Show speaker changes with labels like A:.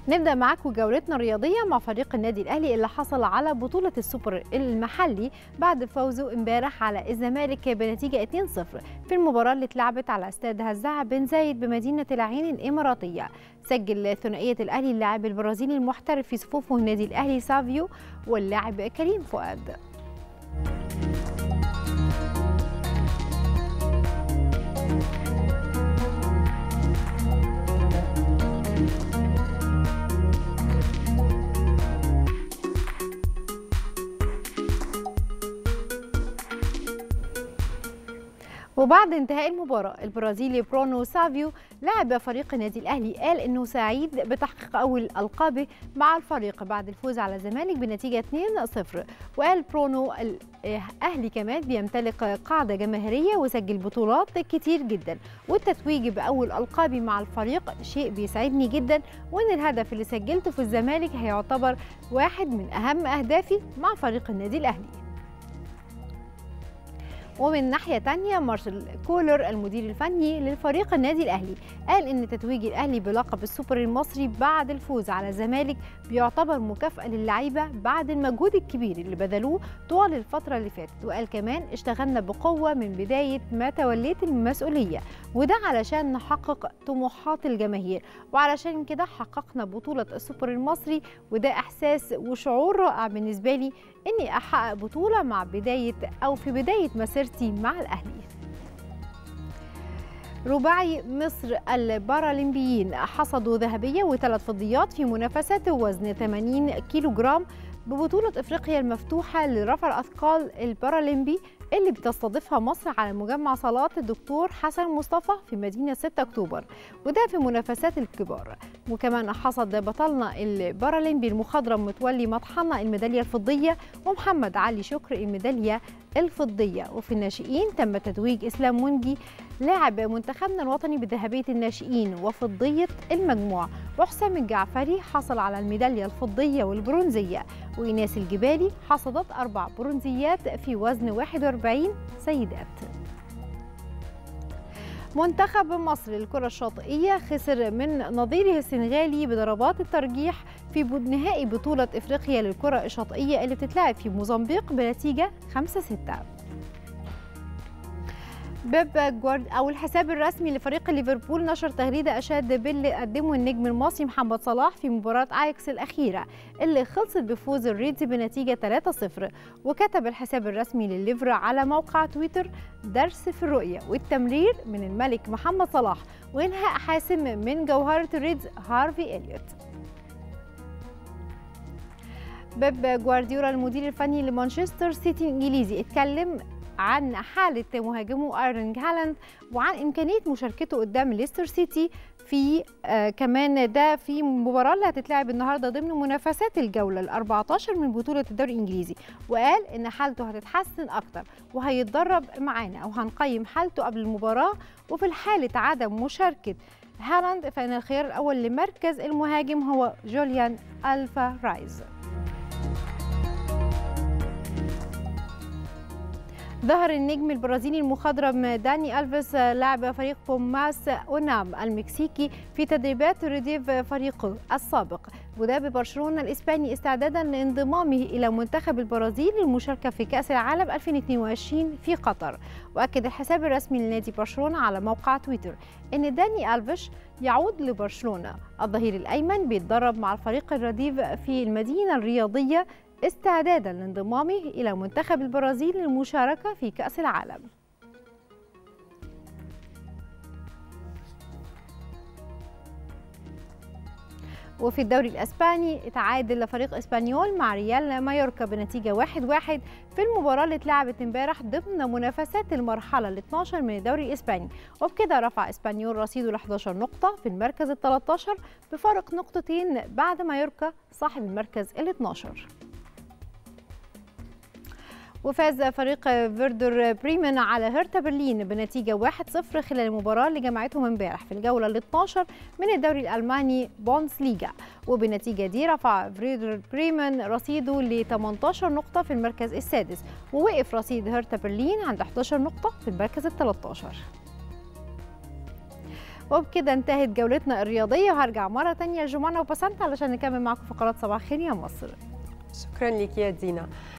A: نبدا معاكم جولتنا الرياضيه مع فريق النادي الاهلي اللي حصل على بطوله السوبر المحلي بعد فوزه امبارح على الزمالك بنتيجه 2-0 في المباراه اللي اتلعبت على استاد هزاع بن زايد بمدينه العين الاماراتيه سجل ثنائيه الاهلي اللاعب البرازيلي المحترف في صفوفه النادي الاهلي سافيو واللاعب كريم فؤاد وبعد انتهاء المباراة البرازيلي برونو سافيو لاعب فريق النادي الأهلي قال إنه سعيد بتحقيق أول ألقابه مع الفريق بعد الفوز على الزمالك بنتيجة 2-0 وقال برونو الأهلي كمان بيمتلك قاعدة جماهيرية وسجل بطولات كتير جدا والتتويج بأول ألقابي مع الفريق شيء بيسعدني جدا وإن الهدف اللي سجلته في الزمالك هيعتبر واحد من أهم أهدافي مع فريق النادي الأهلي ومن ناحية تانية مارسيل كولر المدير الفني للفريق النادي الأهلي قال إن تتويج الأهلي بلقب السوبر المصري بعد الفوز على الزمالك بيعتبر مكافأة للعيبة بعد المجهود الكبير اللي بذلوه طوال الفترة اللي فاتت وقال كمان اشتغلنا بقوة من بداية ما توليت المسؤولية وده علشان نحقق طموحات الجماهير وعلشان كده حققنا بطولة السوبر المصري وده إحساس وشعور رائع بالنسبة لي إني أحقق بطولة مع بداية أو في بداية مسيرتي مع الأهلي رباعي مصر البارالمبيين حصدوا ذهبية وثلاث فضيات في منافسات وزن 80 كيلو جرام ببطولة إفريقيا المفتوحة لرفع الأثقال البارالمبي اللي بتستضيفها مصر على مجمع صالات الدكتور حسن مصطفى في مدينة 6 أكتوبر وده في منافسات الكبار وكمان حصد بطلنا البارالمبي المخضرم متولي مطحنة الميدالية الفضية ومحمد علي شكر الميدالية الفضية وفي الناشئين تم تتويج إسلام منجي لاعب منتخبنا الوطني بذهبية الناشئين وفضية المجموع وحسام الجعفري حصل على الميدالية الفضية والبرونزية وإيناس الجبالي حصدت أربع برونزيات في وزن 41 سيدات منتخب مصر للكرة الشاطئية خسر من نظيره السنغالي بضربات الترجيح في نهائي بطولة إفريقيا للكرة الشاطئية اللي بتتلعب في موزمبيق بنتيجة 5-6 بيب جوارد او الحساب الرسمي لفريق ليفربول نشر تغريده اشاد باللي قدمه النجم المصري محمد صلاح في مباراه اياكس الاخيره اللي خلصت بفوز الريدز بنتيجه 3-0 وكتب الحساب الرسمي لليفر على موقع تويتر درس في الرؤيه والتمرير من الملك محمد صلاح وانهاء حاسم من جوهره الريدز هارفي اليوت بيب جوارديولا المدير الفني لمانشستر سيتي الانجليزي اتكلم عن حالة مهاجمه ايرلينج هالاند وعن إمكانية مشاركته قدام ليستر سيتي في آه كمان ده في مباراة اللي هتتلعب النهارده ضمن منافسات الجولة ال 14 من بطولة الدوري الإنجليزي وقال إن حالته هتتحسن أكتر وهيتدرب معانا أو هنقيم حالته قبل المباراة وفي حالة عدم مشاركة هالاند فإن الخيار الأول لمركز المهاجم هو جوليان ألفا رايز ظهر النجم البرازيلي المخضرم داني ألفيس لاعب فريق بوماس أونام المكسيكي في تدريبات ريديف فريقه السابق وده ببرشلونة الإسباني استعدادا لانضمامه إلى منتخب البرازيل للمشاركة في كأس العالم 2022 في قطر وأكد الحساب الرسمي لنادي برشلونة على موقع تويتر أن داني ألفيش يعود لبرشلونة الظهير الأيمن بيتدرب مع الفريق الرديف في المدينة الرياضية استعدادا لانضمامه إلى منتخب البرازيل للمشاركة في كأس العالم وفي الدوري الاسباني تعادل فريق اسبانيول مع ريال مايوركا بنتيجه 1-1 في المباراه اللي اتلعبت امبارح ضمن منافسات المرحله ال 12 من الدوري الاسباني وبكده رفع اسبانيول رصيده ل 11 نقطه في المركز ال 13 بفارق نقطتين بعد مايوركا صاحب المركز ال 12 وفاز فريق فيردر بريمن على هرتا برلين بنتيجة 1-0 خلال المباراة اللي جمعتهم امبارح في الجولة ال 12 من الدوري الألماني بونس ليجا وبالنتيجة دي رفع فيردر بريمن رصيده ل 18 نقطة في المركز السادس ووقف رصيد هرتا برلين عند 11 نقطة في المركز ال 13 وبكده انتهت جولتنا الرياضيه وهرجع مره تانية لجمانة وبسنت علشان نكمل معاكم فقرات صباح خير يا مصر
B: شكرا لك يا دينا